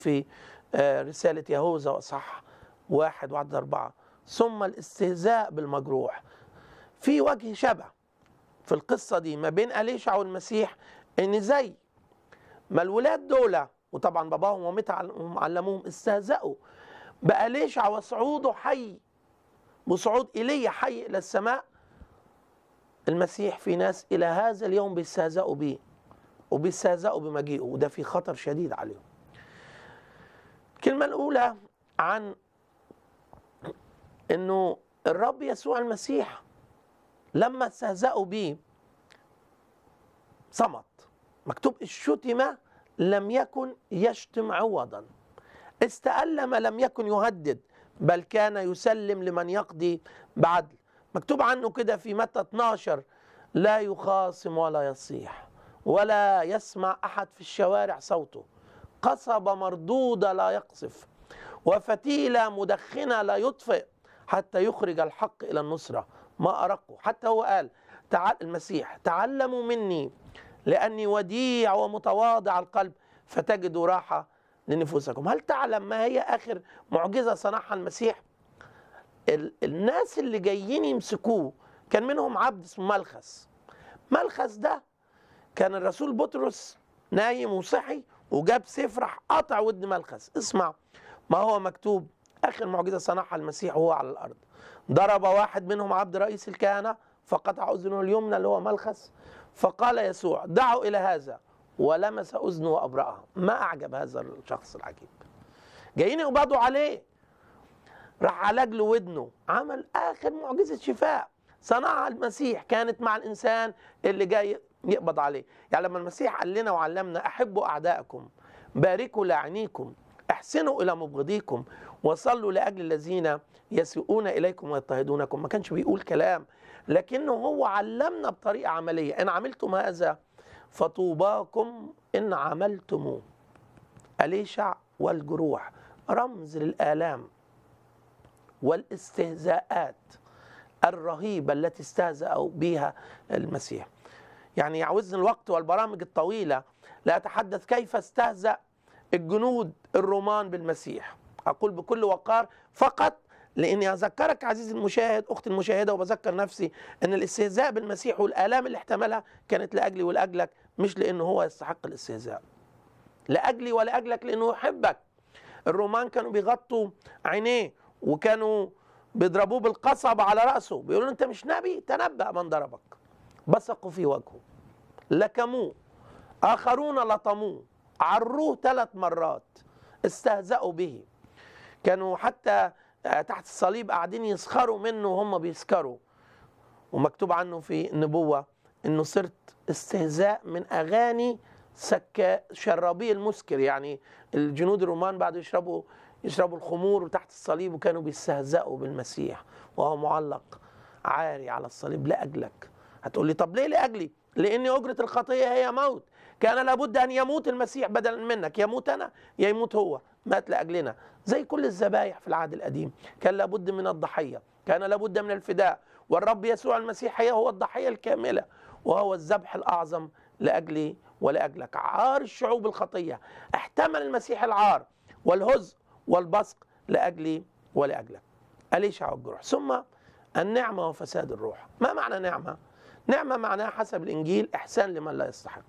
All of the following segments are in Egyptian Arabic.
في آه، رسالة يهوذا وصح واحد وعدد أربعة ثم الاستهزاء بالمجروح في وجه شبه في القصة دي ما بين أليشع والمسيح إن زي ما الولاد دول وطبعا باباهم ومامتهم علموهم استهزأوا بأليشع وصعوده حي وصعود إيليا حي إلى السماء المسيح في ناس إلى هذا اليوم بيستهزئوا بيه وبيستهزئوا بمجيئه وده في خطر شديد عليهم الكلمة الأولى عن إنه الرب يسوع المسيح لما استهزأوا بيه صمت مكتوب الشتم لم يكن يشتم عوضا استألم لم يكن يهدد بل كان يسلم لمن يقضي بعدل مكتوب عنه كده في متى 12 لا يخاصم ولا يصيح ولا يسمع أحد في الشوارع صوته قصبة مردودة لا يقصف وفتيلة مدخنة لا يطفئ حتى يخرج الحق إلى النصرة ما أرقه حتى هو قال تعال المسيح تعلموا مني لأني وديع ومتواضع القلب فتجدوا راحة لنفوسكم هل تعلم ما هي آخر معجزة صنعها المسيح ال- الناس اللي جايين يمسكوه كان منهم عبد اسمه ملخس ملخس ده كان الرسول بطرس نايم وصحي وجاب سيف راح قطع ودن ملخس اسمع ما هو مكتوب اخر معجزه صنعها المسيح وهو على الارض ضرب واحد منهم عبد رئيس الكهنه فقطع اذنه اليمنى اللي هو ملخس فقال يسوع دعوا الى هذا ولمس اذنه وابرأها ما اعجب هذا الشخص العجيب جايين يقبضوا عليه راح عالج له ودنه عمل اخر معجزه شفاء صنعها المسيح كانت مع الانسان اللي جاي يقبض عليه يعني لما المسيح قال لنا وعلمنا احبوا اعدائكم باركوا لاعنيكم احسنوا الى مبغضيكم وصلوا لاجل الذين يسيئون اليكم ويضطهدونكم ما كانش بيقول كلام لكنه هو علمنا بطريقه عمليه ان عملتم هذا فطوباكم ان عملتموه اليشع والجروح رمز للالام والاستهزاءات الرهيبة التي استهزأوا بها المسيح يعني يعوزني الوقت والبرامج الطويلة لا أتحدث كيف استهزأ الجنود الرومان بالمسيح أقول بكل وقار فقط لاني اذكرك عزيزي المشاهد اختي المشاهده وبذكر نفسي ان الاستهزاء بالمسيح والالام اللي احتملها كانت لاجلي ولاجلك مش لانه هو يستحق الاستهزاء لاجلي ولاجلك لانه يحبك الرومان كانوا بيغطوا عينيه وكانوا بيضربوه بالقصب على راسه بيقولوا له انت مش نبي تنبأ من ضربك بصقوا في وجهه لكموه اخرون لطموه عروه ثلاث مرات استهزأوا به كانوا حتى تحت الصليب قاعدين يسخروا منه وهم بيسكروا ومكتوب عنه في النبوة انه صرت استهزاء من اغاني سكا شرابي المسكر يعني الجنود الرومان بعد يشربوا يشربوا الخمور تحت الصليب وكانوا بيستهزئوا بالمسيح وهو معلق عاري على الصليب لاجلك هتقول لي طب ليه لاجلي لان اجره الخطيه هي موت كان لابد ان يموت المسيح بدلا منك يموت انا يا يموت هو مات لاجلنا زي كل الذبايح في العهد القديم كان لابد من الضحيه كان لابد من الفداء والرب يسوع المسيح هي هو الضحيه الكامله وهو الذبح الاعظم لاجلي ولاجلك عار الشعوب الخطيه احتمل المسيح العار والهزء والبصق لاجلي ولاجلك اليشع والجروح ثم النعمه وفساد الروح ما معنى نعمه نعمه معناها حسب الانجيل احسان لمن لا يستحق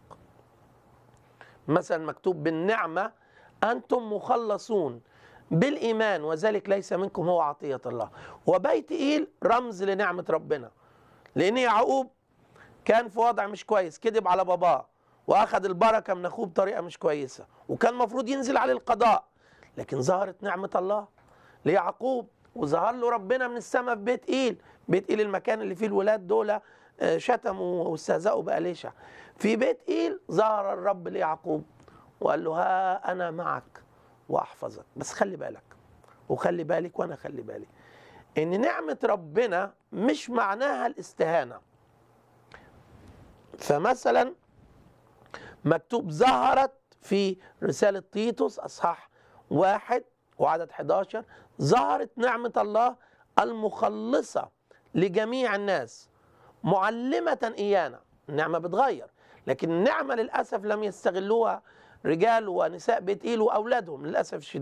مثلا مكتوب بالنعمه انتم مخلصون بالايمان وذلك ليس منكم هو عطيه الله وبيت ايل رمز لنعمه ربنا لان يعقوب كان في وضع مش كويس كذب على باباه واخذ البركه من اخوه بطريقه مش كويسه وكان المفروض ينزل عليه القضاء لكن ظهرت نعمه الله ليعقوب وظهر له ربنا من السماء في بيت ايل بيت ايل المكان اللي فيه الولاد دول شتموا واستهزأوا بأليشع في بيت ايل ظهر الرب ليعقوب وقال له ها انا معك واحفظك بس خلي بالك وخلي بالك وانا خلي بالي ان نعمه ربنا مش معناها الاستهانه فمثلا مكتوب ظهرت في رساله تيتوس اصحاح واحد وعدد 11 ظهرت نعمه الله المخلصه لجميع الناس معلمه ايانا النعمه بتغير لكن النعمه للاسف لم يستغلوها رجال ونساء بيت إيل وأولادهم للأسف الشديد